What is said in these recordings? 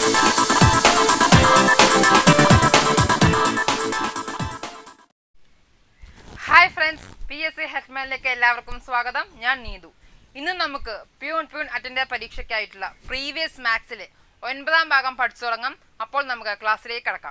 hi friends P S C ഹെഡ്മാനിലേക്ക് എല്ലാവർക്കും സ്വാഗതം ഞാൻ നീതു ഇന്ന് നമുക്ക് പ്യൂൺ പ്യൂൺ അറ്റൻഡർ പരീക്ഷയ്ക്കായിട്ടുള്ള പ്രീവിയസ് മാത്സിലെ ഒൻപതാം ഭാഗം പഠിച്ചു തുടങ്ങാം അപ്പോൾ നമുക്ക് ക്ലാസ്സിലേക്ക് കടക്കാം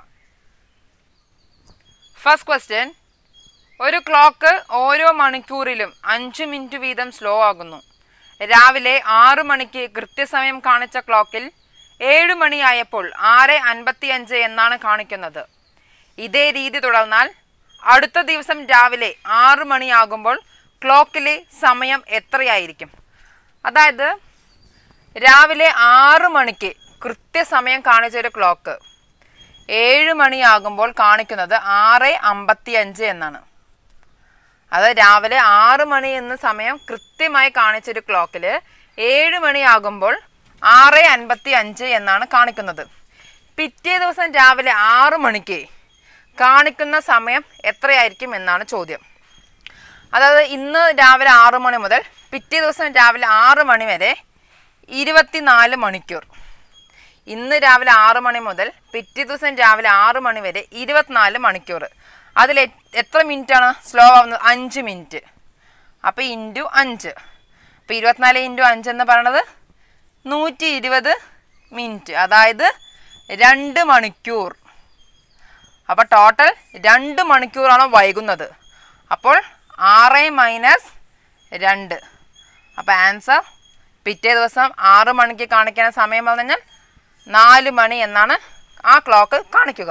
ഫസ്റ്റ് ക്വസ്റ്റ്യൻ ഒരു ക്ലോക്ക് ഓരോ മണിക്കൂറിലും അഞ്ച് മിനിറ്റ് വീതം സ്ലോ ആകുന്നു രാവിലെ ആറു മണിക്ക് കൃത്യസമയം കാണിച്ച ക്ലോക്കിൽ ഏഴ് മണിയായപ്പോൾ ആറ് അൻപത്തി അഞ്ച് എന്നാണ് കാണിക്കുന്നത് ഇതേ രീതി തുടർന്നാൽ അടുത്ത ദിവസം രാവിലെ ആറു മണിയാകുമ്പോൾ ക്ലോക്കിലെ സമയം എത്രയായിരിക്കും അതായത് രാവിലെ ആറു മണിക്ക് കൃത്യസമയം കാണിച്ചൊരു ക്ലോക്ക് ഏഴ് മണിയാകുമ്പോൾ കാണിക്കുന്നത് ആറ് അമ്പത്തി അഞ്ച് എന്നാണ് അത് രാവിലെ ആറ് മണി എന്ന സമയം കൃത്യമായി കാണിച്ചൊരു ക്ലോക്കിൽ ഏഴ് മണിയാകുമ്പോൾ ആറ് അൻപത്തി അഞ്ച് എന്നാണ് കാണിക്കുന്നത് പിറ്റേ ദിവസം രാവിലെ ആറ് മണിക്ക് കാണിക്കുന്ന സമയം എത്രയായിരിക്കും എന്നാണ് ചോദ്യം അതായത് ഇന്ന് രാവിലെ ആറ് മണി മുതൽ പിറ്റേ ദിവസം രാവിലെ ആറ് മണി വരെ ഇരുപത്തിനാല് മണിക്കൂർ ഇന്ന് രാവിലെ ആറ് മണി മുതൽ പിറ്റേ ദിവസം രാവിലെ ആറ് മണി വരെ ഇരുപത്തിനാല് മണിക്കൂർ അതിൽ എ- എത്ര മിനിറ്റാണ് സ്ലോ ആവുന്നത് അഞ്ച് മിനിറ്റ് അപ്പോൾ ഇൻറ്റു അഞ്ച് അപ്പോൾ ഇരുപത്തിനാല് ഇൻറ്റു അഞ്ച് എന്ന് പറയണത് നൂറ്റി ഇരുപത് മിനിറ്റ് അതായത് രണ്ട് മണിക്കൂർ അപ്പോൾ ടോട്ടൽ രണ്ട് മണിക്കൂറാണ് വൈകുന്നത് അപ്പോൾ ആറ് മൈനസ് രണ്ട് അപ്പോൾ ആൻസർ പിറ്റേ ദിവസം ആറ് മണിക്ക് കാണിക്കുന്ന സമയം എന്ന് പറഞ്ഞാൽ നാല് മണി എന്നാണ് ആ ക്ലോക്ക് കാണിക്കുക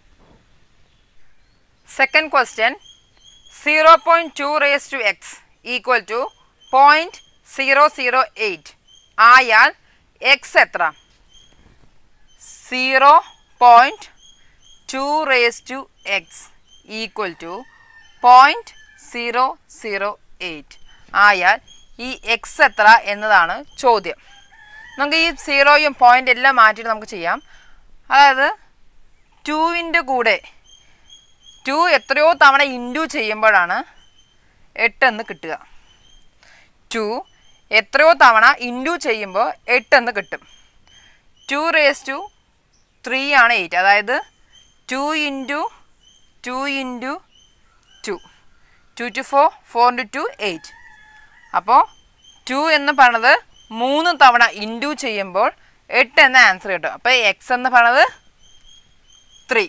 second question zero point two raise two x equal to point zero zero eight ആയാൽ എക്സ് എത്ര zero point two raise two x equal to point zero zero eight ആയാൽ ഈ എക്സ് എത്ര എന്നതാണ് ചോദ്യം നമുക്ക് ഈ സീറോയും പോയിൻ്റ് എല്ലാം മാറ്റിയിട്ട് നമുക്ക് ചെയ്യാം അതായത് ടുവിൻ്റെ കൂടെ ടു എത്രയോ തവണ ഇൻറ്റു ചെയ്യുമ്പോഴാണ് എട്ടെന്ന് കിട്ടുക ടു എത്രയോ തവണ ഇൻറ്റു ചെയ്യുമ്പോൾ എട്ടെന്ന് കിട്ടും ടു റേസ് ടു ത്രീ ആണ് എയ്റ്റ് അതായത് two into two into two two two four four into two eight അപ്പോൾ ടു എന്ന് പറയണത് മൂന്ന് തവണ ഇൻറ്റു ചെയ്യുമ്പോൾ എട്ട് എന്ന ആൻസർ കിട്ടും അപ്പോൾ എക്സ് എന്ന് പറയണത് ത്രീ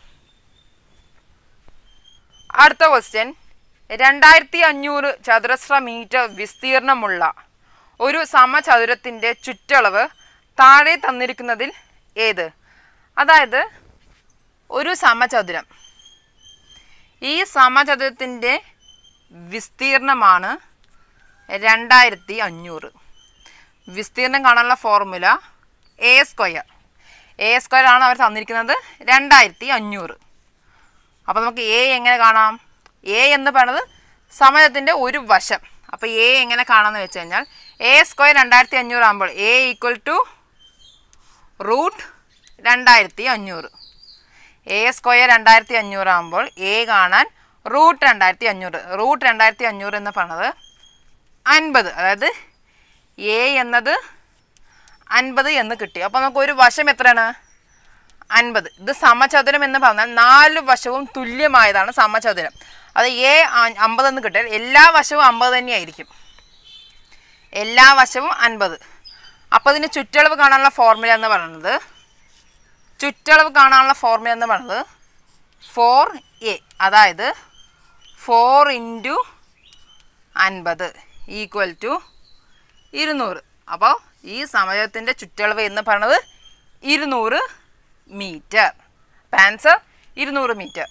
അടുത്ത ക്വസ്റ്റ്യൻ രണ്ടായിരത്തി അഞ്ഞൂറ് ചതുരശ്ര മീറ്റർ വിസ്തീർണമുള്ള ഒരു സമചതുരത്തിൻ്റെ ചുറ്റളവ് താഴെ തന്നിരിക്കുന്നതിൽ ഏത് അതായത് ഒരു സമചതുരം ഈ സമചതുരത്തിൻ്റെ വിസ്തീർണമാണ് രണ്ടായിരത്തി അഞ്ഞൂറ് വിസ്തീർണം കാണാനുള്ള formula A square A square ആണ് അവർ തന്നിരിക്കുന്നത് രണ്ടായിരത്തി അഞ്ഞൂറ് അപ്പോൾ നമുക്ക് എ എങ്ങനെ കാണാം എ എന്ന് പറയുന്നത് സമയത്തിൻ്റെ ഒരു വശം അപ്പോൾ എ എങ്ങനെ കാണാമെന്ന് വെച്ച് കഴിഞ്ഞാൽ എ സ്ക്വയർ രണ്ടായിരത്തി അഞ്ഞൂറ് ആകുമ്പോൾ എ ഈക്വൽ ടു റൂട്ട് രണ്ടായിരത്തി അഞ്ഞൂറ് എ സ്ക്വയർ രണ്ടായിരത്തി അഞ്ഞൂറ് ആകുമ്പോൾ എ കാണാൻ റൂട്ട് രണ്ടായിരത്തി അഞ്ഞൂറ് റൂട്ട് രണ്ടായിരത്തി അഞ്ഞൂറ് എന്ന് പറയുന്നത് അൻപത് അതായത് എ എന്നത് അൻപത് എന്ന് കിട്ടി അപ്പോൾ നമുക്ക് ഒരു വശം എത്രയാണ് അൻപത് ഇത് സമചതുരം എന്ന് പറഞ്ഞാൽ നാല് വശവും തുല്യമായതാണ് സമചതുരം അത് എ അമ്പത് എന്ന് കിട്ടിയാൽ എല്ലാ വശവും അമ്പത് തന്നെയായിരിക്കും എല്ലാ വശവും അൻപത് അപ്പോൾ ഇതിന് ചുറ്റളവ് കാണാനുള്ള ഫോർമുല എന്ന് പറയുന്നത് ചുറ്റളവ് കാണാനുള്ള ഫോർമുല എന്ന് പറയുന്നത് ഫോർ എ അതായത് ഫോർ ഇൻറ്റു അൻപത് ഈക്വൽ ടു ഇരുന്നൂറ് അപ്പോൾ ഈ സമയത്തിൻ്റെ ചുറ്റളവ് എന്ന് പറയുന്നത് ഇരുന്നൂറ് മീറ്റർ ആൻസർ ഇരുന്നൂറ് മീറ്റർ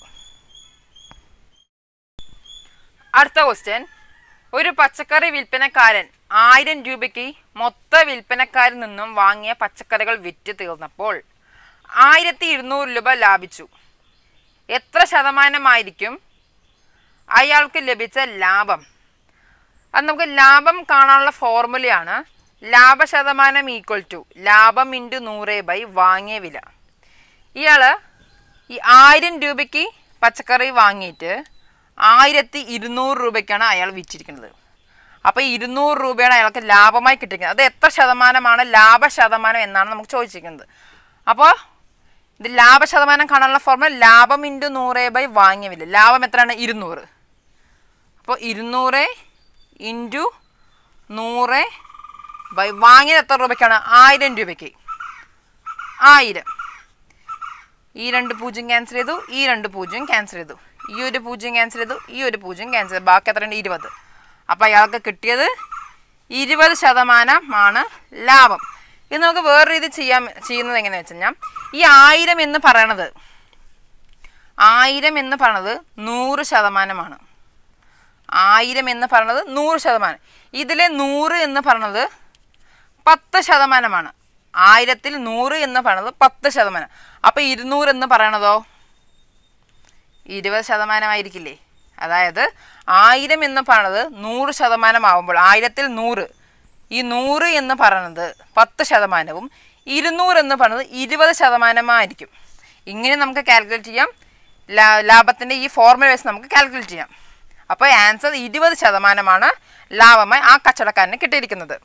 അടുത്ത ക്വസ്റ്റ്യൻ ഒരു പച്ചക്കറി വിൽപ്പനക്കാരൻ ആയിരം രൂപയ്ക്ക് മൊത്ത വിൽപ്പനക്കാരിൽ നിന്നും വാങ്ങിയ പച്ചക്കറികൾ വിറ്റ് തീർന്നപ്പോൾ ആയിരത്തി ഇരുന്നൂറ് രൂപ ലാഭിച്ചു എത്ര ശതമാനമായിരിക്കും അയാൾക്ക് ലഭിച്ച ലാഭം അത് നമുക്ക് ലാഭം കാണാനുള്ള ഫോർമുലയാണ് ലാഭശതമാനം ഈക്വൽ ടു ലാഭം ഇൻറ്റു നൂറ് ബൈ വാങ്ങിയ വില ഇയാൾ ഈ ആയിരം രൂപയ്ക്ക് പച്ചക്കറി വാങ്ങിയിട്ട് ആയിരത്തി ഇരുന്നൂറ് രൂപയ്ക്കാണ് അയാൾ വിറ്റിരിക്കുന്നത് അപ്പോൾ ഇരുന്നൂറ് രൂപയാണ് അയാൾക്ക് ലാഭമായി കിട്ടിയിരിക്കുന്നത് അത് എത്ര ശതമാനമാണ് ലാഭ ശതമാനം എന്നാണ് നമുക്ക് ചോദിച്ചിരിക്കുന്നത് അപ്പോൾ ഇത് ലാഭ ശതമാനം കാണാനുള്ള ഫോർമുല ലാഭം ഇൻറ്റു നൂറ് ബൈ വാങ്ങിയ വില ലാഭം എത്രയാണ് ഇരുന്നൂറ് അപ്പോൾ ഇരുന്നൂറ് ഇൻറ്റു നൂറ് ബൈ വാങ്ങിയത് എത്ര രൂപയ്ക്കാണ് ആയിരം രൂപയ്ക്ക് ആയിരം ഈ രണ്ട് പൂജ്യം ക്യാൻസൽ ചെയ്തു ഈ രണ്ട് പൂജ്യം ക്യാൻസൽ ചെയ്തു ഈ ഒരു പൂജ്യം ക്യാൻസൽ ചെയ്തു ഈ ഒരു പൂജ്യം ക്യാൻസൽ ചെയ്തു ബാക്കി എത്രയുണ്ട് ഇരുപത് അപ്പോൾ അയാൾക്ക് കിട്ടിയത് ഇരുപത് ശതമാനമാണ് ലാഭം ഇത് നമുക്ക് വേറെ രീതി ചെയ്യാൻ ചെയ്യുന്നത് എങ്ങനെയാണെന്ന് വെച്ച് കഴിഞ്ഞാൽ ഈ ആയിരം എന്ന് പറയണത് ആയിരം എന്ന് പറയണത് നൂറ് ശതമാനമാണ് ആയിരം എന്ന് പറയണത് നൂറ് ശതമാനം ഇതിലെ നൂറ് എന്ന് പറയണത് പത്ത് ശതമാനമാണ് ആയിരത്തിൽ നൂറ് എന്ന് പറയണത് പത്ത് ശതമാനം അപ്പോൾ ഇരുന്നൂറ് എന്ന് പറയണതോ ഇരുപത് ശതമാനമായിരിക്കില്ലേ അതായത് ആയിരം എന്ന് പറയണത് നൂറ് ശതമാനമാവുമ്പോൾ ആയിരത്തിൽ നൂറ് ഈ നൂറ് എന്ന് പറയണത് പത്ത് ശതമാനവും ഇരുന്നൂറ് എന്ന് പറയുന്നത് ഇരുപത് ശതമാനമായിരിക്കും ഇങ്ങനെ നമുക്ക് കാൽക്കുലേറ്റ് ചെയ്യാം ലാ ലാഭത്തിൻ്റെ ഈ ഫോർമുല വെച്ച് നമുക്ക് കാൽക്കുലേറ്റ് ചെയ്യാം അപ്പോൾ ആൻസർ ഇരുപത് ശതമാനമാണ് ലാഭമായി ആ കച്ചവടക്കാരന് കിട്ടിയിരിക്കുന്നത്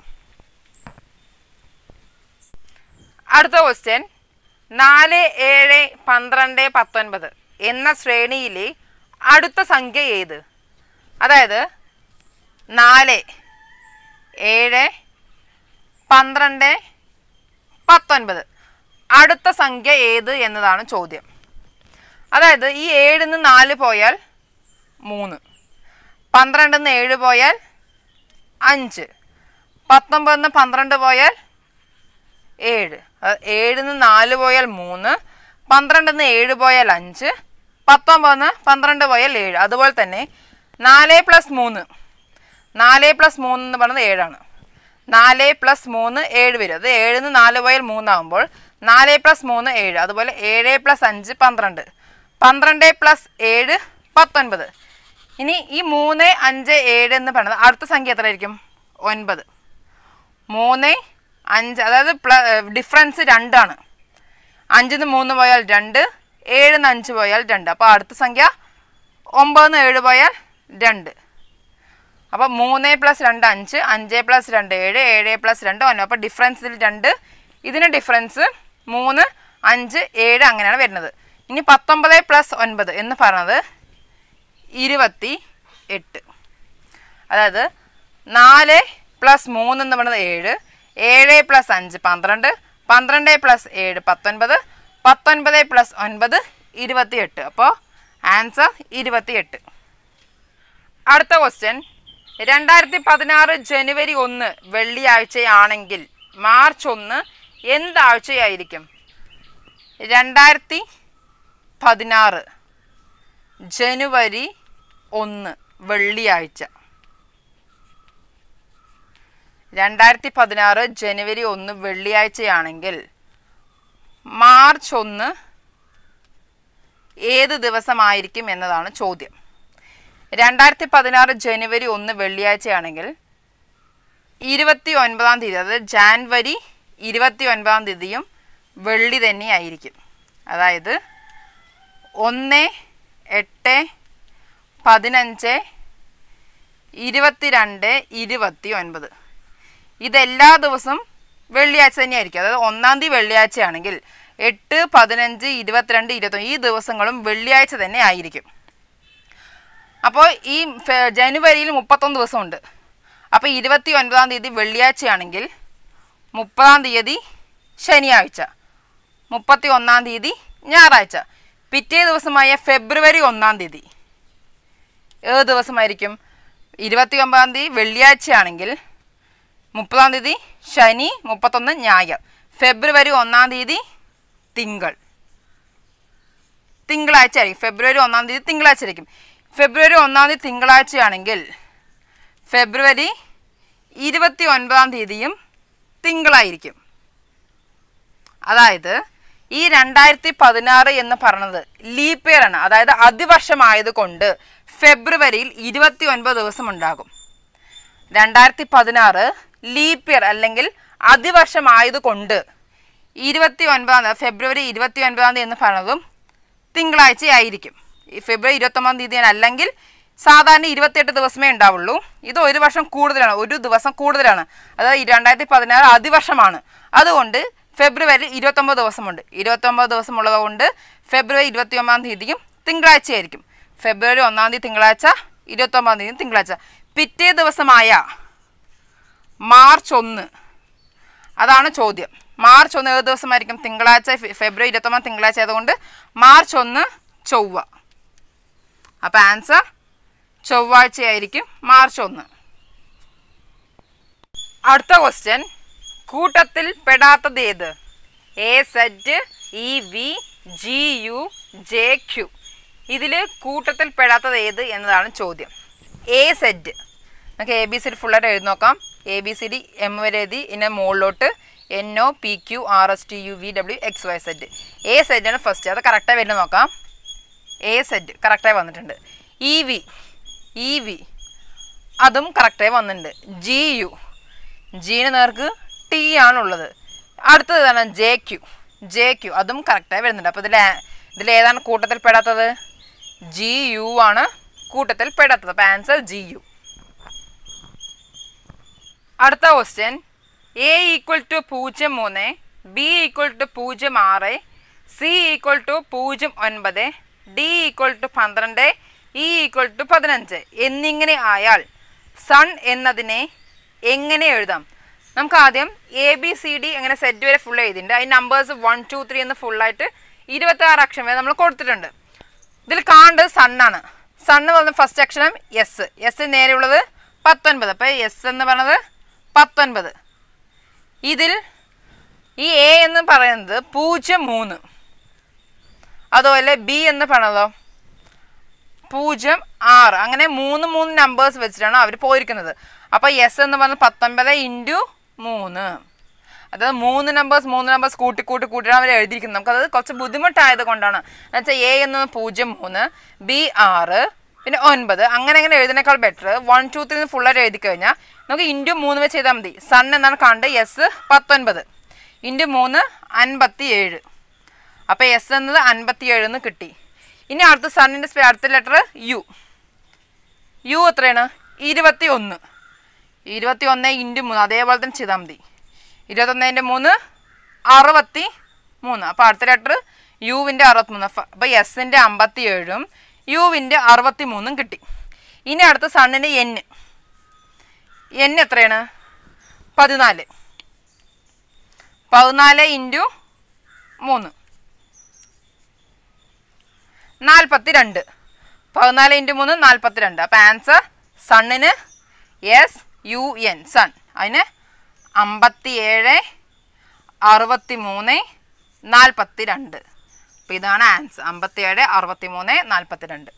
അടുത്ത ക്വസ്റ്റ്യൻ നാല് ഏഴ് പന്ത്രണ്ട് പത്തൊൻപത് എന്ന ശ്രേണിയിലെ അടുത്ത സംഖ്യ ഏത് അതായത് നാല് ഏഴ് പന്ത്രണ്ട് പത്തൊൻപത് അടുത്ത സംഖ്യ ഏത് എന്നതാണ് ചോദ്യം അതായത് ഈ ഏഴിൽ നിന്ന് നാല് പോയാൽ മൂന്ന് പന്ത്രണ്ടിൽ നിന്ന് ഏഴ് പോയാൽ അഞ്ച് പത്തൊമ്പതിൽ നിന്ന് പന്ത്രണ്ട് പോയാൽ ഏഴ് അത് ഏഴിൽ നിന്ന് നാല് പോയാൽ മൂന്ന് പന്ത്രണ്ടിൽ നിന്ന് ഏഴ് പോയാൽ അഞ്ച് പത്തൊമ്പതിൽ നിന്ന് പന്ത്രണ്ട് പോയാൽ ഏഴ് അതുപോലെ തന്നെ നാല് പ്ലസ് മൂന്ന് നാല് പ്ലസ് മൂന്ന് എന്ന് പറയുന്നത് ഏഴാണ് നാല് പ്ലസ് മൂന്ന് ഏഴ് വരും അത് ഏഴിൽ നിന്ന് നാല് പോയാൽ മൂന്നാകുമ്പോൾ നാല് പ്ലസ് മൂന്ന് ഏഴ് അതുപോലെ ഏഴ് പ്ലസ് അഞ്ച് പന്ത്രണ്ട് പന്ത്രണ്ട് പ്ലസ് ഏഴ് പത്തൊൻപത് ഇനി ഈ മൂന്ന് അഞ്ച് ഏഴ് എന്ന് പറയുന്നത് അടുത്ത സംഖ്യ എത്രയായിരിക്കും ഒൻപത് മൂന്ന് അഞ്ച് അതായത് പ്ല ഡിഫറൻസ് രണ്ടാണ് അഞ്ചിൽ നിന്ന് മൂന്ന് പോയാൽ രണ്ട് ഏഴിൽ നിന്ന് അഞ്ച് പോയാൽ രണ്ട് അപ്പോൾ അടുത്ത സംഖ്യ ഒമ്പതിൽ നിന്ന് ഏഴ് പോയാൽ രണ്ട് അപ്പോൾ മൂന്ന് പ്ലസ് രണ്ട് അഞ്ച് അഞ്ച് പ്ലസ് രണ്ട് ഏഴ് ഏഴ് പ്ലസ് രണ്ട് ഒൻപത് അപ്പോൾ ഡിഫറൻസ് ഇതിൽ രണ്ട് ഇതിന് ഡിഫറൻസ് മൂന്ന് അഞ്ച് ഏഴ് അങ്ങനെയാണ് വരുന്നത് ഇനി പത്തൊമ്പത് പ്ലസ് ഒൻപത് എന്ന് പറയുന്നത് ഇരുപത്തി എട്ട് അതായത് നാല് പ്ലസ് മൂന്ന് എന്ന് പറയുന്നത് ഏഴ് ഏഴ് പ്ലസ് അഞ്ച് പന്ത്രണ്ട് പന്ത്രണ്ട് പ്ലസ് ഏഴ് പത്തൊൻപത് പത്തൊൻപത് പ്ലസ് ഒൻപത് ഇരുപത്തി എട്ട് അപ്പോൾ ആൻസർ ഇരുപത്തി എട്ട് അടുത്ത ക്വസ്റ്റ്യൻ രണ്ടായിരത്തി പതിനാറ് ജനുവരി ഒന്ന് വെള്ളിയാഴ്ചയാണെങ്കിൽ മാർച്ച് ഒന്ന് എന്താഴ്ചയായിരിക്കും രണ്ടായിരത്തി പതിനാറ് ജനുവരി ഒന്ന് വെള്ളിയാഴ്ച രണ്ടായിരത്തി പതിനാറ് ജനുവരി ഒന്ന് വെള്ളിയാഴ്ചയാണെങ്കിൽ മാർച്ച് ഒന്ന് ഏത് ദിവസമായിരിക്കും എന്നതാണ് ചോദ്യം രണ്ടായിരത്തി പതിനാറ് ജനുവരി ഒന്ന് വെള്ളിയാഴ്ചയാണെങ്കിൽ ഇരുപത്തി ഒൻപതാം തീയതി അതായത് ജാൻവരി ഇരുപത്തി ഒൻപതാം തീയതിയും വെള്ളി തന്നെയായിരിക്കും അതായത് ഒന്ന് എട്ട് പതിനഞ്ച് ഇരുപത്തിരണ്ട് ഇരുപത്തി ഒൻപത് ഇതെല്ലാ ദിവസവും വെള്ളിയാഴ്ച തന്നെയായിരിക്കും അതായത് ഒന്നാം തീയതി വെള്ളിയാഴ്ചയാണെങ്കിൽ എട്ട് പതിനഞ്ച് ഇരുപത്തിരണ്ട് ഇരുപത്തൊന്ന് ഈ ദിവസങ്ങളും വെള്ളിയാഴ്ച തന്നെ ആയിരിക്കും അപ്പോൾ ഈ ഫെ- ജനുവരിയിൽ മുപ്പത്തൊന്ന് ദിവസമുണ്ട് അപ്പോൾ ഇരുപത്തി ഒൻപതാം തീയതി വെള്ളിയാഴ്ചയാണെങ്കിൽ മുപ്പതാം തീയതി ശനിയാഴ്ച മുപ്പത്തി ഒന്നാം തീയതി ഞായറാഴ്ച പിറ്റേ ദിവസമായ ഫെബ്രുവരി ഒന്നാം തീയതി ഏത് ദിവസമായിരിക്കും ഇരുപത്തി ഒമ്പതാം തീയതി വെള്ളിയാഴ്ചയാണെങ്കിൽ മുപ്പതാം തീയതി ശനി മുപ്പത്തൊന്ന് ഞായർ ഫെബ്രുവരി ഒന്നാം തീയതി തിങ്കൾ തിങ്കളാഴ്ച ആയിരിക്കും ഫെബ്രുവരി ഒന്നാം തീയതി തിങ്കളാഴ്ച ആയിരിക്കും ഫെബ്രുവരി ഒന്നാം തീയതി തിങ്കളാഴ്ചയാണെങ്കിൽ ഫെബ്രുവരി ഇരുപത്തി ഒൻപതാം തീയതിയും തിങ്കളായിരിക്കും അതായത് ഈ രണ്ടായിരത്തി പതിനാറ് എന്ന് പറയുന്നത് ലീപ്പ് ഇയർ ആണ് അതായത് അതിവർഷമായത് കൊണ്ട് ഫെബ്രുവരിയിൽ ഇരുപത്തി ഒൻപത് ദിവസം ഉണ്ടാകും രണ്ടായിരത്തി പതിനാറ് ലീപ്പ് ഇയർ അല്ലെങ്കിൽ അതിവർഷമായത് കൊണ്ട് ഇരുപത്തി ഒൻപതാം തീയതി ഫെബ്രുവരി ഇരുപത്തി ഒൻപതാം തീയതി എന്ന് പറയുന്നതും തിങ്കളാഴ്ചയായിരിക്കും ഈ ഫെബ്രുവരി ഇരുപത്തൊമ്പതാം തീയതി അല്ലെങ്കിൽ സാധാരണ ഇരുപത്തിയെട്ട് ദിവസമേ ഉണ്ടാവുള്ളൂ ഇത് ഒരു വർഷം കൂടുതലാണ് ഒരു ദിവസം കൂടുതലാണ് അതായത് ഈ രണ്ടായിരത്തി പതിനാറ് അതിവർഷമാണ് അതുകൊണ്ട് ഫെബ്രുവരി ഇരുപത്തൊമ്പത് ദിവസമുണ്ട് ഇരുപത്തൊമ്പത് ദിവസം ഉള്ളതുകൊണ്ട് ഫെബ്രുവരി ഇരുപത്തി ഒമ്പതാം തീയതിയും തിങ്കളാഴ്ചയായിരിക്കും ഫെബ്രുവരി ഒന്നാം തീയതി തിങ്കളാഴ്ച ഇരുപത്തൊമ്പതാം തീയതി തിങ്കളാഴ്ച പിറ്റേ ദിവസമായ മാർച്ച് ഒന്ന് അതാണ് ചോദ്യം മാർച്ച് ഒന്ന് ഏത് ദിവസമായിരിക്കും തിങ്കളാഴ്ച ഫെ- ഫെബ്രുവരി ഇരുപത്തൊമ്പത് തിങ്കളാഴ്ച ആയതുകൊണ്ട് മാർച്ച് ഒന്ന് ചൊവ്വ അപ്പം ആൻസർ ചൊവ്വാഴ്ചയായിരിക്കും മാർച്ച് ഒന്ന് അടുത്ത ക്വസ്റ്റ്യൻ കൂട്ടത്തിൽ പെടാത്തത് ഏത് A set E V G U J Q ഇതിൽ കൂട്ടത്തിൽ പെടാത്തത് ഏത് എന്നതാണ് ചോദ്യം എ സെറ്റ് നമുക്ക് എ ബി സി ഡി ഫുള്ളായിട്ട് എഴുതി നോക്കാം A B C D M വരെ എഴുതി ഇതിൻ്റെ മുകളിലോട്ട് N O P Q R S T U V W X Y set A സെറ്റാണ് ഫസ്റ്റ് അത് കറക്റ്റായി വരുന്നത് നോക്കാം എ സെറ്റ് കറക്റ്റായി വന്നിട്ടുണ്ട് ഇ വി ഇ വി അതും കറക്റ്റായി വന്നിട്ടുണ്ട് ജി യു ജീന് നേർക്ക് ടി ആണുള്ളത് അടുത്തത് ഏതാണ് ജെ ക്യു ജെ ക്യു അതും കറക്റ്റായി വരുന്നുണ്ട് അപ്പോൾ ഇതിൽ ഇതിൽ ഏതാണ് കൂട്ടത്തിൽ പെടാത്തത് ജി യു ആണ് കൂട്ടത്തിൽ പെടാത്തത് അപ്പോൾ ആൻസർ ജി യു അടുത്ത ക്വസ്റ്റ്യൻ എ ഈക്വൽ ടു പൂജ്യം മൂന്ന് ബി ഈക്വൽ ടു പൂജ്യം ആറ് സി ഈക്വൽ ടു പൂജ്യം ഒൻപത് ഡി ഈക്വൽ ടു പന്ത്രണ്ട് ഇ ഈക്വൽ ടു പതിനഞ്ച് എന്നിങ്ങനെ ആയാൽ സൺ എന്നതിനെ എങ്ങനെ എഴുതാം നമുക്ക് ആദ്യം എ ബി സി ഡി എങ്ങനെ സെറ്റ് വരെ ഫുൾ എഴുതിയിട്ടുണ്ട് അതിന് നമ്പേഴ്സ് വൺ ടു ത്രീ എന്ന് ഫുള്ളായിട്ട് ഇരുപത്തി ആറ് അക്ഷരം വരെ നമ്മൾ കൊടുത്തിട്ടുണ്ട് ഇതിൽ കാണേണ്ടത് സണ്ണാണ് സണ്ണ് പറഞ്ഞ ഫസ്റ്റ് അക്ഷരം എസ് എസ് നേരെയുള്ളത് പത്തൊൻപത് അപ്പോൾ എസ് എന്ന് പറയുന്നത് പത്തൊൻപത് ഇതിൽ ഈ എ എന്ന് പറയുന്നത് പൂജ്യം മൂന്ന് അതുപോലെ ബി എന്ന് പറയുന്നതോ പൂജ്യം ആറ് അങ്ങനെ മൂന്ന് മൂന്ന് നമ്പേഴ്സ് വെച്ചിട്ടാണ് അവർ പോയിരിക്കുന്നത് അപ്പോൾ എസ് എന്ന് പറഞ്ഞാൽ പത്തൊൻപത് ഇൻറ്റു മൂന്ന് അതായത് മൂന്ന് നമ്പേഴ്സ് മൂന്ന് നമ്പേഴ്സ് കൂട്ടി കൂട്ടി കൂട്ടിയാണ് അവർ എഴുതിയിരിക്കുന്നത് നമുക്കത് കുറച്ച് ബുദ്ധിമുട്ടായത് കൊണ്ടാണ് എന്നുവെച്ചാൽ എ എന്ന് പൂജ്യം മൂന്ന് ബി ആറ് പിന്നെ ഒൻപത് അങ്ങനെ അങ്ങനെ എഴുതുന്നേക്കാൾ ബെറ്റർ വൺ ടു ത്രീ ഫുള്ളായിട്ട് എഴുതി കഴിഞ്ഞാൽ നമുക്ക് ഇൻറ്റു മൂന്ന് വെച്ച് ചെയ്താൽ മതി സൺ എന്നാണ് കണ്ട് എസ് പത്തൊൻപത് ഇൻറ്റു മൂന്ന് അൻപത്തി ഏഴ് അപ്പോൾ എസ് എന്നത് അൻപത്തി ഏഴ് എന്ന് കിട്ടി ഇനി അടുത്ത സണ്ണിൻ്റെ സ്പേ അടുത്ത ലെറ്റർ യു യു എത്രയാണ് ഇരുപത്തി ഒന്ന് ഇരുപത്തി ഒന്ന് ഇൻറ്റു മൂന്ന് അതേപോലെ തന്നെ ചെയ്താൽ മതി ഇരുപത്തൊന്നിൻ്റെ മൂന്ന് അറുപത്തി മൂന്ന് അപ്പോൾ അടുത്ത ലെറ്റർ യുവിൻ്റെ അറുപത്തിമൂന്ന് അപ്പോൾ എസിൻ്റെ അമ്പത്തി ഏഴും യുവിൻ്റെ അറുപത്തി മൂന്നും കിട്ടി ഇനി അടുത്ത സണ്ണിൻ്റെ എൻ എൻ എത്രയാണ് പതിനാല് പതിനാല് ഇൻറ്റു മൂന്ന് നാൽപ്പത്തി രണ്ട് പതിനാല് ഇൻറ്റു മൂന്ന് നാൽപ്പത്തി രണ്ട് അപ്പം ആൻസർ സണ്ണിന് എസ് യു എൻ സൺ അതിന് അമ്പത്തി ഏഴ് അറുപത്തി മൂന്ന് നാൽപ്പത്തി രണ്ട് അപ്പം ഇതാണ് ആൻസർ അമ്പത്തി ഏഴ് അറുപത്തി മൂന്ന് നാൽപ്പത്തി രണ്ട്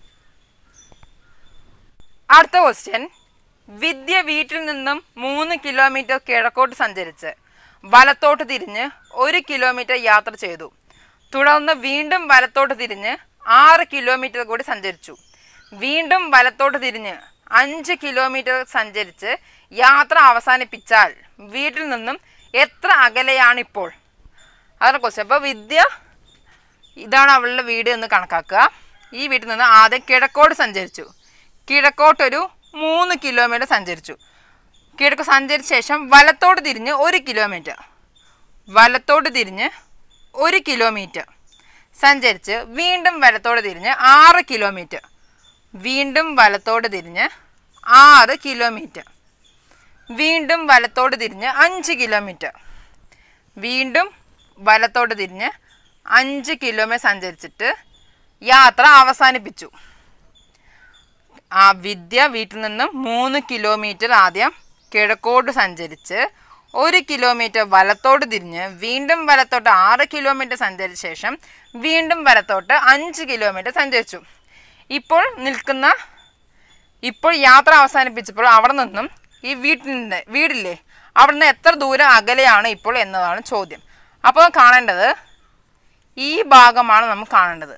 അടുത്ത ക്വസ്റ്റ്യൻ വിദ്യ വീട്ടിൽ നിന്നും മൂന്ന് കിലോമീറ്റർ കിഴക്കോട്ട് സഞ്ചരിച്ച് വലത്തോട്ട് തിരിഞ്ഞ് ഒരു കിലോമീറ്റർ യാത്ര ചെയ്തു തുടർന്ന് വീണ്ടും വലത്തോട്ട് തിരിഞ്ഞ് ആറ് കിലോമീറ്റർ കൂടി സഞ്ചരിച്ചു വീണ്ടും വലത്തോട്ട് തിരിഞ്ഞ് അഞ്ച് കിലോമീറ്റർ സഞ്ചരിച്ച് യാത്ര അവസാനിപ്പിച്ചാൽ വീട്ടിൽ നിന്നും എത്ര അകലെയാണ് ഇപ്പോൾ അതാണ് ക്വസ്റ്റ്യൻ അപ്പോൾ വിദ്യ ഇതാണ് അവളുടെ വീട് എന്ന് കണക്കാക്കുക ഈ വീട്ടിൽ നിന്ന് ആദ്യം കിഴക്കോട്ട് സഞ്ചരിച്ചു കിഴക്കോട്ടൊരു മൂന്ന് കിലോമീറ്റർ സഞ്ചരിച്ചു കിഴക്ക് സഞ്ചരിച്ച ശേഷം വലത്തോട്ട് തിരിഞ്ഞ് ഒരു കിലോമീറ്റർ വലത്തോട്ട് തിരിഞ്ഞ് ഒരു കിലോമീറ്റർ സഞ്ചരിച്ച് വീണ്ടും വലത്തോട്ട് തിരിഞ്ഞ് ആറ് കിലോമീറ്റർ വീണ്ടും വലത്തോട്ട് തിരിഞ്ഞ് ആറ് കിലോമീറ്റർ വീണ്ടും വലത്തോട്ട് തിരിഞ്ഞ് അഞ്ച് കിലോമീറ്റർ വീണ്ടും വലത്തോട്ട് തിരിഞ്ഞ് അഞ്ച് കിലോമീറ്റർ സഞ്ചരിച്ചിട്ട് യാത്ര അവസാനിപ്പിച്ചു ആ വിദ്യ വീട്ടിൽ നിന്നും മൂന്ന് കിലോമീറ്റർ ആദ്യം കിഴക്കോട്ട് സഞ്ചരിച്ച് ഒരു കിലോമീറ്റർ വലത്തോട്ട് തിരിഞ്ഞ് വീണ്ടും വലത്തോട്ട് ആറ് കിലോമീറ്റർ സഞ്ചരിച്ച ശേഷം വീണ്ടും വലത്തോട്ട് അഞ്ച് കിലോമീറ്റർ സഞ്ചരിച്ചു ഇപ്പോൾ നിൽക്കുന്ന ഇപ്പോൾ യാത്ര അവസാനിപ്പിച്ചപ്പോൾ അവിടെ നിന്നും ഈ വീട്ടിൽ നിന്ന് വീടില്ലേ അവിടെ നിന്ന് എത്ര ദൂരം അകലെയാണ് ഇപ്പോൾ എന്നതാണ് ചോദ്യം അപ്പോൾ കാണേണ്ടത് ഈ ഭാഗമാണ് നമുക്ക് കാണേണ്ടത്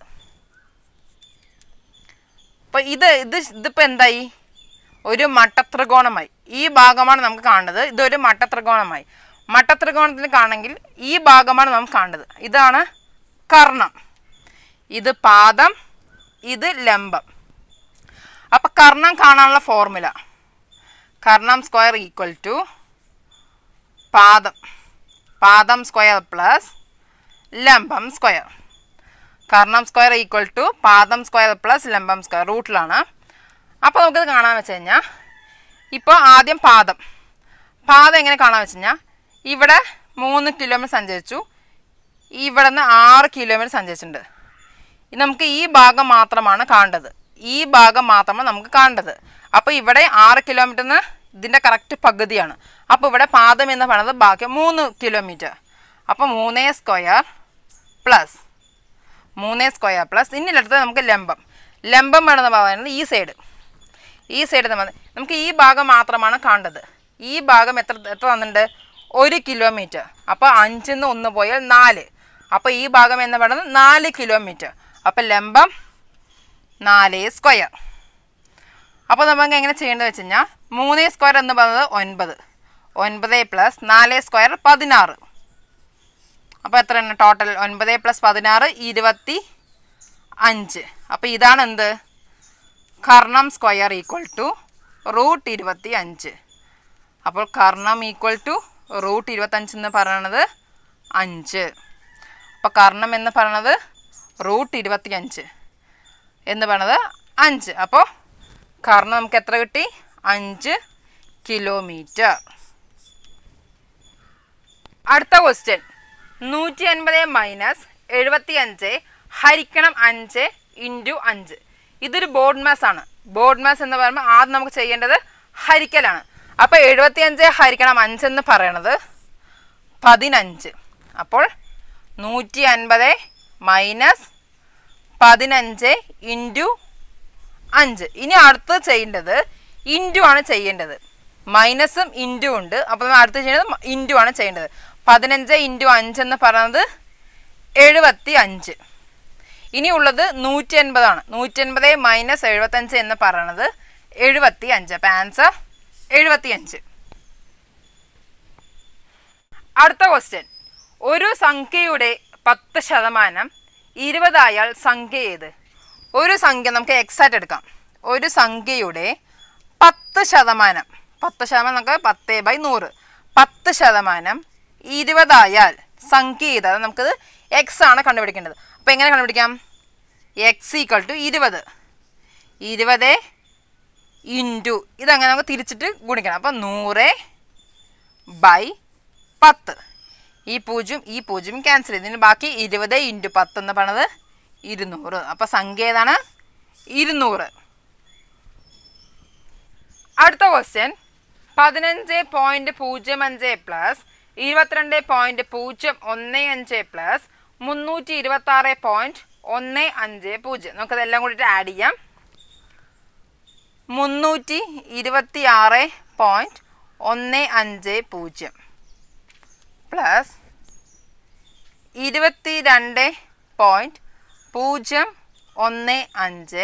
അപ്പോൾ ഇത് ഇത് ഇതിപ്പോൾ എന്തായി ഒരു മട്ടത്രികോണമായി ഈ ഭാഗമാണ് നമുക്ക് കാണേണ്ടത് ഇതൊരു മട്ടത്രികോണമായി മട്ടത്രികോണത്തിൽ കാണെങ്കിൽ ഈ ഭാഗമാണ് നമുക്ക് കാണേണ്ടത് ഇതാണ് കർണം ഇത് പാദം ഇത് ലംബം അപ്പം കർണം കാണാനുള്ള ഫോർമുല കർണം സ്ക്വയർ ഈക്വൽ ടു പാദം പാദം സ്ക്വയർ പ്ലസ് ലംബം സ്ക്വയർ കർണം സ്ക്വയർ ഈക്വൽ ടു പാദം സ്ക്വയർ പ്ലസ് ലംബം സ്ക്വയർ റൂട്ടിലാണ് അപ്പോൾ നമുക്കിത് കാണാൻ വെച്ച് കഴിഞ്ഞാൽ ഇപ്പോൾ ആദ്യം പാദം പാദം എങ്ങനെ കാണാൻ വെച്ച് കഴിഞ്ഞാൽ ഇവിടെ മൂന്ന് കിലോമീറ്റർ സഞ്ചരിച്ചു ഇവിടെ നിന്ന് ആറ് കിലോമീറ്റർ സഞ്ചരിച്ചിട്ടുണ്ട് ഇത് നമുക്ക് ഈ ഭാഗം മാത്രമാണ് കാണേണ്ടത് ഈ ഭാഗം മാത്രമാണ് നമുക്ക് കാണേണ്ടത് അപ്പോൾ ഇവിടെ ആറ് കിലോമീറ്ററിന് ഇതിൻ്റെ കറക്റ്റ് പകുതിയാണ് അപ്പോൾ ഇവിടെ പാദം എന്ന് പറയുന്നത് ബാക്കി മൂന്ന് കിലോമീറ്റർ അപ്പോൾ മൂന്നേ സ്ക്വയർ പ്ലസ് മൂന്നേ സ്ക്വയർ പ്ലസ് ഇന്നിടത്ത് നമുക്ക് ലംബം ലംബം വേണമെന്ന് പറയുന്നത് ഈ സൈഡ് ഈ സൈഡ് നമ്മൾ നമുക്ക് ഈ ഭാഗം മാത്രമാണ് കാണേണ്ടത് ഈ ഭാഗം എത്ര എത്ര തന്നിട്ടുണ്ട് ഒരു കിലോമീറ്റർ അപ്പോൾ അഞ്ചിൽ നിന്ന് ഒന്ന് പോയാൽ നാല് അപ്പോൾ ഈ ഭാഗം എന്ന് പറയുന്നത് നാല് കിലോമീറ്റർ അപ്പോൾ ലംബം നാല് സ്ക്വയർ അപ്പോൾ നമുക്ക് എങ്ങനെ ചെയ്യേണ്ടത് വെച്ച് കഴിഞ്ഞാൽ മൂന്ന് സ്ക്വയർ എന്ന് പറയുന്നത് ഒൻപത് ഒൻപത് പ്ലസ് നാല് സ്ക്വയർ പതിനാറ് അപ്പോൾ എത്രയാണ് ടോട്ടൽ ഒൻപത് പ്ലസ് പതിനാറ് ഇരുപത്തി അഞ്ച് അപ്പോൾ ഇതാണ് എന്ത് കർണം സ്ക്വയർ ഈക്വൽ ടു റൂട്ട് ഇരുപത്തി അഞ്ച് അപ്പോൾ കർണം ഈക്വൽ ടു റൂട്ട് ഇരുപത്തഞ്ച് എന്ന് പറയണത് അഞ്ച് അപ്പോൾ കർണം എന്ന് പറയണത് റൂട്ട് ഇരുപത്തി അഞ്ച് എന്ന് പറയണത് അഞ്ച് അപ്പോൾ കർണം നമുക്ക് എത്ര കിട്ടി അഞ്ച് കിലോമീറ്റർ അടുത്ത ക്വസ്റ്റ്യൻ നൂറ്റി അൻപത് മൈനസ് എഴുപത്തി അഞ്ച് ഹരിക്കണം അഞ്ച് ഇൻറ്റു അഞ്ച് ഇതൊരു ബോർഡ് മാസ് ആണ് ബോർഡ് മാസ് എന്ന് പറയുമ്പോൾ ആദ്യം നമുക്ക് ചെയ്യേണ്ടത് ഹരിക്കലാണ് അപ്പോൾ എഴുപത്തി അഞ്ച് ഹരിക്കണം അഞ്ച് എന്ന് പറയണത് പതിനഞ്ച് അപ്പോൾ നൂറ്റി അൻപത് മൈനസ് പതിനഞ്ച് ഇൻറ്റു അഞ്ച് ഇനി അടുത്ത് ചെയ്യേണ്ടത് ഇൻറ്റു ആണ് ചെയ്യേണ്ടത് മൈനസും ഇൻറ്റു ഉണ്ട് അപ്പോൾ നമ്മൾ അടുത്ത് ചെയ്യേണ്ടത് ഇൻറ്റു ആണ് ചെയ്യേണ്ടത് പതിനഞ്ച് ഇൻറ്റു അഞ്ച് എന്ന് പറയുന്നത് എഴുപത്തി അഞ്ച് ഇനിയുള്ളത് നൂറ്റി അൻപതാണ് നൂറ്റി അൻപത് മൈനസ് എഴുപത്തഞ്ച് എന്ന് പറയുന്നത് എഴുപത്തി അഞ്ച് അപ്പം ആൻസർ എഴുപത്തി അഞ്ച് അടുത്ത ക്വസ്റ്റ്യൻ ഒരു സംഖ്യയുടെ പത്ത് ശതമാനം ഇരുപതായാൽ സംഖ്യ ഏത് ഒരു സംഖ്യ നമുക്ക് എക്സാക്റ്റ് എടുക്കാം ഒരു സംഖ്യയുടെ പത്ത് ശതമാനം പത്ത് ശതമാനം നമുക്ക് പത്ത് ബൈ നൂറ് പത്ത് ശതമാനം ഇരുപതായാൽ സംഖ്യ ഏത് അത് നമുക്കത് എക്സ് ആണ് കണ്ടുപിടിക്കേണ്ടത് അപ്പോൾ എങ്ങനെ കണ്ടുപിടിക്കാം എക്സ് ഈക്വൽ ടു ഇരുപത് ഇരുപത് ഇൻറ്റു ഇതങ്ങനെ നമുക്ക് തിരിച്ചിട്ട് ഗുണിക്കണം അപ്പോൾ നൂറ് ബൈ പത്ത് ഈ പൂജ്യം ഈ പൂജ്യം ക്യാൻസൽ ചെയ്ത് ഇതിന് ബാക്കി ഇരുപത് ഇൻറ്റു പത്ത് എന്ന് പറയുന്നത് ഇരുന്നൂറ് അപ്പോൾ സംഖ്യ ഏതാണ് ഇരുന്നൂറ് അടുത്ത ക്വസ്റ്റ്യൻ പതിനഞ്ച് പോയിൻറ്റ് പൂജ്യം അഞ്ച് പ്ലസ് ഇരുപത്തിരണ്ട് പോയിൻറ്റ് പൂജ്യം ഒന്ന് അഞ്ച് പ്ലസ് മുന്നൂറ്റി ഇരുപത്തി ആറ് പോയിൻറ്റ് ഒന്ന് അഞ്ച് പൂജ്യം നമുക്കതെല്ലാം കൂടിയിട്ട് ആഡ് ചെയ്യാം മുന്നൂറ്റി ഇരുപത്തി ആറ് പോയിൻറ്റ് ഒന്ന് അഞ്ച് പൂജ്യം പ്ലസ് ഇരുപത്തി രണ്ട് പോയിൻറ്റ് പൂജ്യം ഒന്ന് അഞ്ച്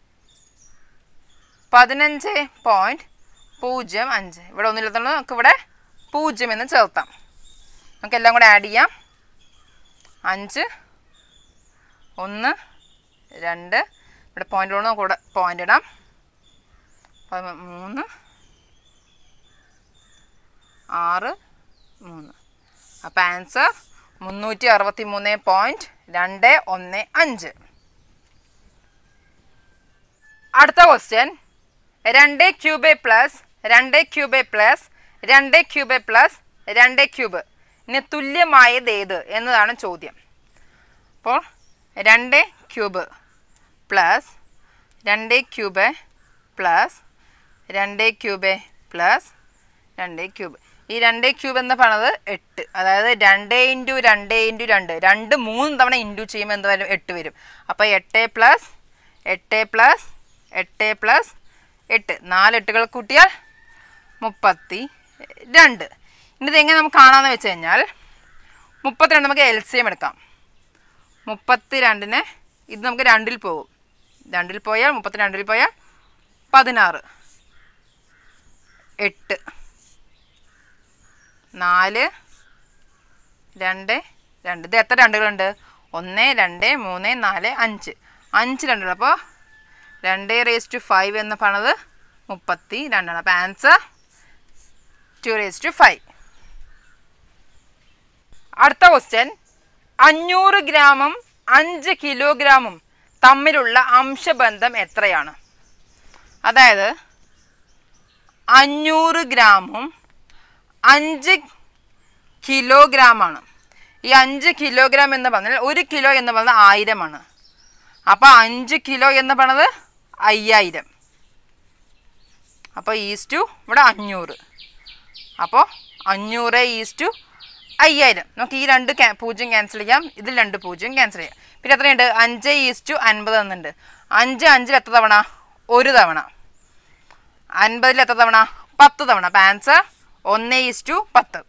പതിനഞ്ച് പോയിൻറ്റ് പൂജ്യം അഞ്ച് ഇവിടെ ഒന്നില്ലാത്തതുകൊണ്ട് നമുക്ക് ഇവിടെ പൂജ്യം എന്ന് ചേർത്താം നമുക്ക് എല്ലാം കൂടെ ആഡ് ചെയ്യാം അഞ്ച് ഒന്ന് രണ്ട് ഇവിടെ പോയിൻ്റ് ഒന്ന് കൂടെ പോയിൻ്റ് ഇടാം പതിമൂ- മൂന്ന് ആറ് മൂന്ന് അപ്പോൾ ആൻസർ മുന്നൂറ്റി അറുപത്തി മൂന്ന് പോയിൻറ്റ് രണ്ട് ഒന്ന് അഞ്ച് അടുത്ത ക്വസ്റ്റ്യൻ രണ്ട് ക്യൂബ് പ്ലസ് രണ്ട് ക്യൂബ് പ്ലസ് രണ്ട് ക്യൂബ് പ്ലസ് രണ്ട് ക്യൂബ് ഇനി തുല്യമായത് ഏത് എന്നതാണ് ചോദ്യം അപ്പോൾ രണ്ട് ക്യൂബ് പ്ലസ് രണ്ട് ക്യൂബ് പ്ലസ് രണ്ട് ക്യൂബ് പ്ലസ് രണ്ട് ക്യൂബ് ഈ രണ്ട് ക്യൂബ് എന്ന് പറയുന്നത് എട്ട് അതായത് രണ്ട് ഇൻറ്റു രണ്ട് ഇൻറ്റു രണ്ട് രണ്ട് മൂന്ന് തവണ ഇൻറ്റു ചെയ്യുമ്പോൾ എന്ത് വരും എട്ട് വരും അപ്പോൾ എട്ട് പ്ലസ് എട്ട് പ്ലസ് എട്ട് പ്ലസ് എട്ട് നാല് എട്ടുകൾ കൂട്ടിയാൽ മുപ്പത്തി രണ്ട് ഇനി ഇതെങ്ങനെ നമുക്ക് കാണാമെന്ന് വെച്ച് കഴിഞ്ഞാൽ മുപ്പത്തിരണ്ട് നമുക്ക് എൽ സി എം എടുക്കാം മുപ്പത്തി രണ്ടിന് ഇത് നമുക്ക് രണ്ടിൽ പോകും രണ്ടിൽ പോയാൽ മുപ്പത്തിരണ്ടിൽ പോയാൽ പതിനാറ് എട്ട് നാല് രണ്ട് രണ്ട് ഇത് എത്ര രണ്ടുകളുണ്ട് ഒന്ന് രണ്ട് മൂന്ന് നാല് അഞ്ച് അഞ്ച് രണ്ടുകൾ അപ്പോൾ രണ്ട് റേസ് ടു ഫൈവ് എന്ന് പറഞ്ഞത് മുപ്പത്തി രണ്ടാണ് അപ്പോൾ answer two raise to five അടുത്ത ക്വസ്റ്റ്യൻ അഞ്ഞൂറ് ഗ്രാമും അഞ്ച് കിലോഗ്രാമും തമ്മിലുള്ള അംശബന്ധം എത്രയാണ് അതായത് അഞ്ഞൂറ് ഗ്രാമും അഞ്ച് കിലോഗ്രാമാണ് ഈ അഞ്ച് കിലോഗ്രാം എന്ന് പറഞ്ഞാൽ ഒരു കിലോ എന്ന് പറഞ്ഞാൽ ആയിരമാണ് അപ്പോൾ അഞ്ച് കിലോ എന്ന് പറഞ്ഞത് അയ്യായിരം അപ്പോൾ ഈസ്റ്റു ഇവിടെ അഞ്ഞൂറ് അപ്പോൾ അഞ്ഞൂറ് ഈസ്റ്റു അയ്യായിരം നമുക്ക് ഈ രണ്ട് ക്യാ- പൂജ്യം ക്യാൻസൽ ചെയ്യാം ഇതിൽ രണ്ട് പൂജ്യം ക്യാൻസൽ ചെയ്യാം പിന്നെ എത്രയുണ്ട് അഞ്ച് ഈസ്റ്റു അൻപത് എന്നുണ്ട് അഞ്ച് അഞ്ചിൽ എത്ര തവണ ഒരു തവണ അൻപതിൽ എത്ര തവണ പത്ത് തവണ അപ്പം ആൻസർ ഒന്ന് ഈസ്റ്റു പത്ത്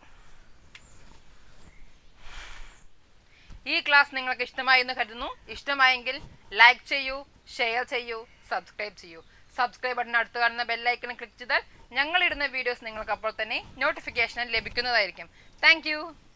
ഈ ക്ലാസ് നിങ്ങൾക്ക് ഇഷ്ടമായി എന്ന് കരുതുന്നു ഇഷ്ടമായെങ്കിൽ ലൈക്ക് ചെയ്യൂ ഷെയർ ചെയ്യൂ സബ്സ്ക്രൈബ് ചെയ്യൂ സബ്സ്ക്രൈബ് ബട്ടൺ അടുത്ത് കാണുന്ന ബെല്ലൈക്കൺ ക്ലിക്ക് ചെയ്താൽ ഞങ്ങൾ ഇടുന്ന വീഡിയോസ് നിങ്ങൾക്ക് അപ്പോൾ തന്നെ നോട്ടിഫിക്കേഷൻ ലഭിക്കുന്നതായിരിക്കും താങ്ക്